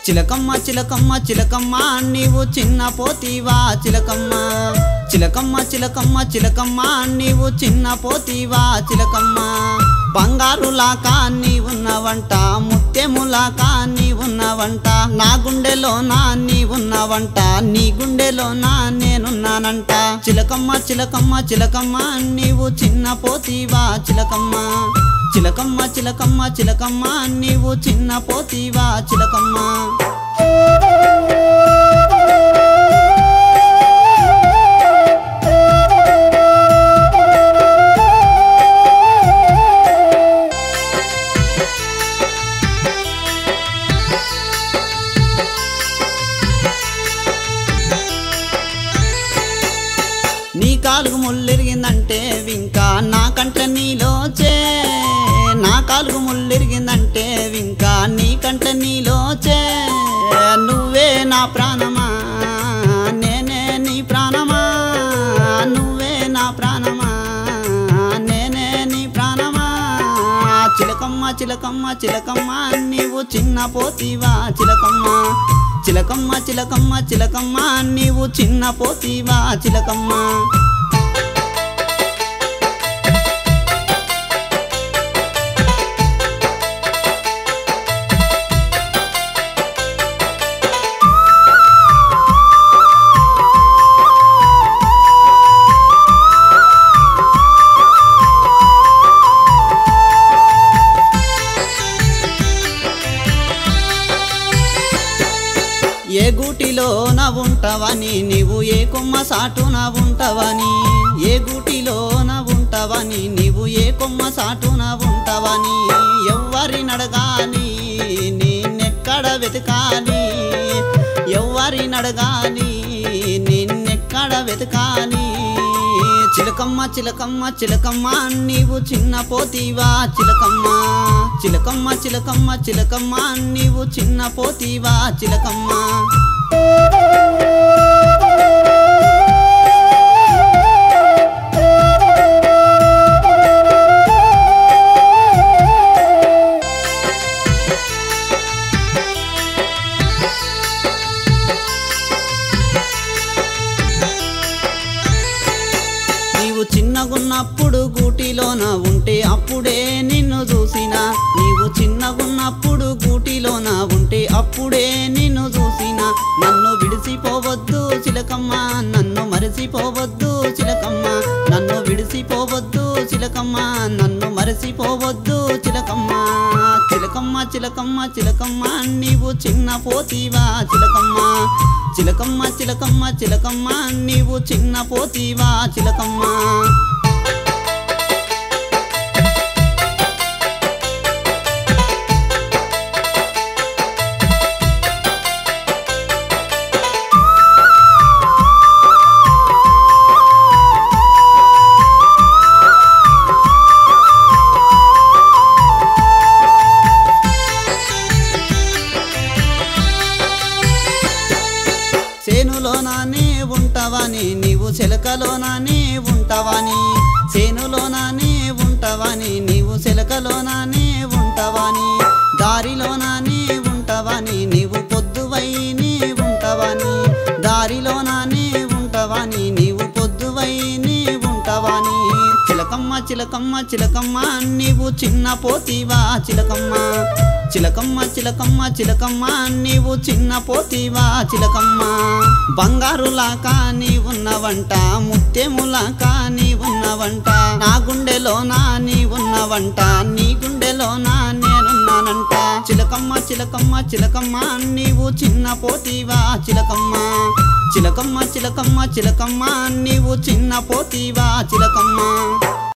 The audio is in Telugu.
చిలకమ్మ చిలకమ్మ చిలకమ్మ నీవు చిన్న పోతీవా చిలకమ్మ చిలకమ్మ చిలకమ్మ చిలకమ్మ నీవు చిన్న పోతీవా చిలకమ్మ బంగారులాకా నీ ఉన్నవంట ముత్యములాకా నీ ఉన్నవంట నా గుండెలోనా నీ ఉన్నవంట నీ గుండెలోనా నేనున్నానంట చిలకమ్మ చిలకమ్మ చిలకమ్మ నీవు చిన్న పోతీవా చిలకమ్మ చిలకమ్మ చిలకమ్మ చిలకమ్మ నీవు చిన్న పోతీవా చిలకమ్మ నీ కాలుగు ముళ్ళిరిగిందంటే వింకా నా కంట నీలోచే నా కాలుగు ముళ్ళిరిగిందంటే వింకా నీ కంట నీలోచే నువ్వే నా ప్రాణమా నేనే నీ ప్రాణమా నువ్వే నా ప్రాణమా నేనే నీ ప్రాణమా చిలకమ్మ చిలకమ్మ చిలకమ్మ నీవు చిన్న పోతీవా చిలకమ్మ చిలకమ్మ చిలకమ్మ చిలకమ్మ నీవు చిన్న పోతీవా చిలకమ్మ ఏ గూటిలో నా ఉంటావని నీవు ఏ కొమ్మ సాటున ఉంటావని ఏ గూటిలో నా ఉంటావని నీవు ఏ కొమ్మ సాటున ఉంటావని ఎవ్వరి నడగాని నిన్నెక్కడ వెతకాలి ఎవ్వరి నడగాని నిన్నెక్కడ వెతకాలి చిలకమ్మ చిలకమ్మ చిలకమ్మ నీవు చిన్న పోతీవా చిలకమ్మ చిలకమ్మ చిలకమ్మ చిలకమ్మ నీవు చిన్న పోతీవా చిలకమ్మ నీవు చిన్నగున్నప్పుడు గూటిలోన ఉంటే అప్పుడే నిన్ను చూసిన నీవు చిన్నగున్నప్పుడు గూటిలోన ఉంటే అప్పుడే నిన్ను చూసిన నన్ను విడిసిపోవద్దు చిలకమ్మ నన్ను మరచిపోవద్దు చిలకమ్మ నన్ను విడిసిపోవద్దు చిలకమ్మ నన్ను మరచిపోవద్దు చిలకమ్మ చిలకమ్మ చిలకమ్మ చిలకమ్మ నీవు చిన్న పోతీవా చిలకమ్మ చిలకమ్మ చిలకమ్మ చిలకమ్మ నీవు చిన్న పోతీవా చిలకమ్మ చేనులోనానే ఉంటావని నీవు చెలకలోనానే ఉంటావని చేనులోనానే ఉంటావని నీవు చెలకలోనానే ఉంటావని దారిలోనానే ఉంటావని నీవు పొద్దువై నీ ఉంటావని దారిలోనానే ఉంటావని నీవు పొద్దువై నీ ఉంటావని చిలకమ్మ చిలకమ్మ చిలకమ్మ నీవు చిన్న పోతీవా చిలకమ్మ చిలకమ్మ చిలకమ్మ చిలకమ్మ నీవు చిన్న పోతీవా చిలకమ్మ బంగారులాకా నీ ఉన్నవంట ముత్యములాకా నీ ఉన్నవంట నా గుండెలోనా నీ ఉన్నవంట నీ గుండెలోనా నేనున్నానంట చిలకమ్మ చిలకమ్మ చిలకమ్మ నీవు చిన్న పోతీవా చిలకమ్మ చిలకమ్మ చిలకమ్మ చిలకమ్మ నీవు చిన్న పోతీవా చిలకమ్మ